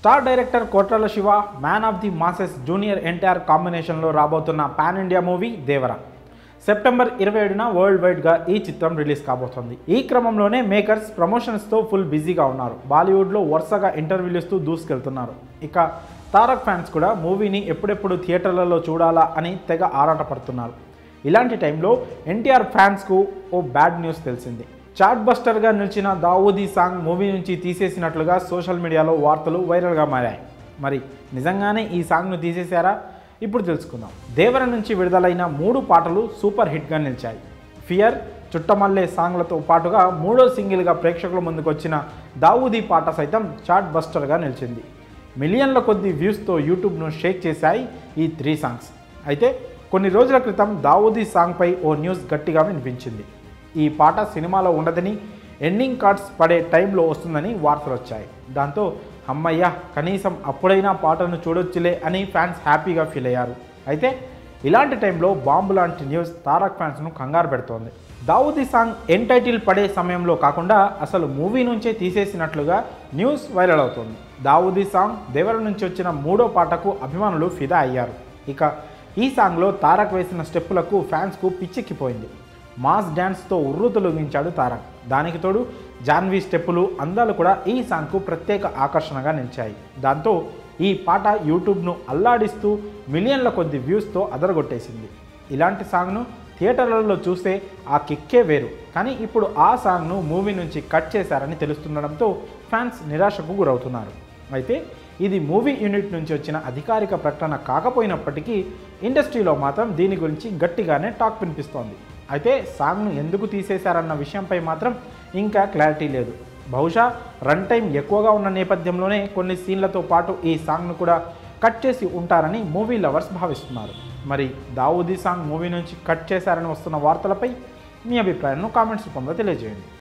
star director Koratala Siva man of the masses junior NTR కాంబినేషన్లో రాబోతున్న pan India movie Devara September ఇరవై ఏడున వరల్డ్ వైడ్గా ఈ చిత్రం రిలీజ్ కాబోతోంది ఈ క్రమంలోనే మేకర్స్ ప్రమోషన్స్తో ఫుల్ బిజీగా ఉన్నారు బాలీవుడ్లో వరుసగా ఇంటర్వ్యూలు ఇస్తూ దూసుకెళ్తున్నారు ఇక తారక్ ఫ్యాన్స్ కూడా మూవీని ఎప్పుడెప్పుడు థియేటర్లలో చూడాలా అని తెగ ఆరాటపడుతున్నారు ఇలాంటి టైంలో ఎన్టీఆర్ ఫ్యాన్స్కు ఓ బ్యాడ్ న్యూస్ తెలిసింది చాట్ బస్టర్గా నిలిచిన దావూదీ సాంగ్ మూవీ నుంచి తీసేసినట్లుగా సోషల్ మీడియాలో వార్తలు వైరల్గా మారాయి మరి నిజంగానే ఈ సాంగ్ను తీసేశారా ఇప్పుడు తెలుసుకుందాం దేవర నుంచి విడుదలైన మూడు పాటలు సూపర్ హిట్గా నిలిచాయి ఫియర్ చుట్టమల్లే సాంగ్లతో పాటుగా మూడో సింగిల్గా ప్రేక్షకుల ముందుకు వచ్చిన దావూదీ పాట సైతం చాట్ బస్టర్గా నిలిచింది మిలియన్ల కొద్ది వ్యూస్తో యూట్యూబ్ను షేక్ చేశాయి ఈ త్రీ సాంగ్స్ అయితే కొన్ని రోజుల క్రితం దావూదీ సాంగ్పై ఓ న్యూస్ గట్టిగా వినిపించింది ఈ పాట సినిమాలో ఉండదని ఎండింగ్ కార్డ్స్ పడే టైంలో వస్తుందని వార్తలు వచ్చాయి దాంతో అమ్మయ్య కనీసం అప్పుడైనా పాటను చూడొచ్చులే అని ఫ్యాన్స్ హ్యాపీగా ఫీల్ అయ్యారు అయితే ఇలాంటి టైంలో బాంబు లాంటి న్యూస్ తారక్ ఫ్యాన్స్ను కంగారు పెడుతోంది దావూదీ సాంగ్ ఎన్ టైటిల్ పడే సమయంలో కాకుండా అసలు మూవీ నుంచే తీసేసినట్లుగా న్యూస్ వైరల్ అవుతోంది దావూదీ సాంగ్ దేవర నుంచి వచ్చిన మూడో పాటకు అభిమానులు ఫిదా అయ్యారు ఇక ఈ సాంగ్లో తారక్ వేసిన స్టెప్పులకు ఫ్యాన్స్కు పిచ్చెక్కిపోయింది మాస్ డ్యాన్స్తో ఉర్రు తొలగించాడు తారక్ దానికి తోడు జాన్వీ స్టెప్పులు అందాలు కూడా ఈ సాంగ్కు ప్రత్యేక ఆకర్షణగా నిలిచాయి దాంతో ఈ పాట యూట్యూబ్ను అల్లాడిస్తూ మిలియన్ల కొద్ది వ్యూస్తో అదరగొట్టేసింది ఇలాంటి సాంగ్ను థియేటర్లలో చూస్తే ఆ కిక్కే వేరు కానీ ఇప్పుడు ఆ సాంగ్ను మూవీ నుంచి కట్ చేశారని తెలుస్తుండడంతో ఫ్యాన్స్ నిరాశకు గురవుతున్నారు అయితే ఇది మూవీ యూనిట్ నుంచి వచ్చిన అధికారిక ప్రకటన కాకపోయినప్పటికీ ఇండస్ట్రీలో మాత్రం దీని గురించి గట్టిగానే టాక్ వినిపిస్తోంది అయితే సాంగ్ను ఎందుకు తీసేశారన్న విషయంపై మాత్రం ఇంకా క్లారిటీ లేదు బహుశా రన్ టైం ఎక్కువగా ఉన్న నేపథ్యంలోనే కొన్ని సీన్లతో పాటు ఈ సాంగ్ను కూడా కట్ చేసి ఉంటారని మూవీ లవర్స్ భావిస్తున్నారు మరి దావూదీ సాంగ్ మూవీ నుంచి కట్ చేశారని వస్తున్న వార్తలపై మీ అభిప్రాయాలను కామెంట్స్ రూపంలో తెలియజేయండి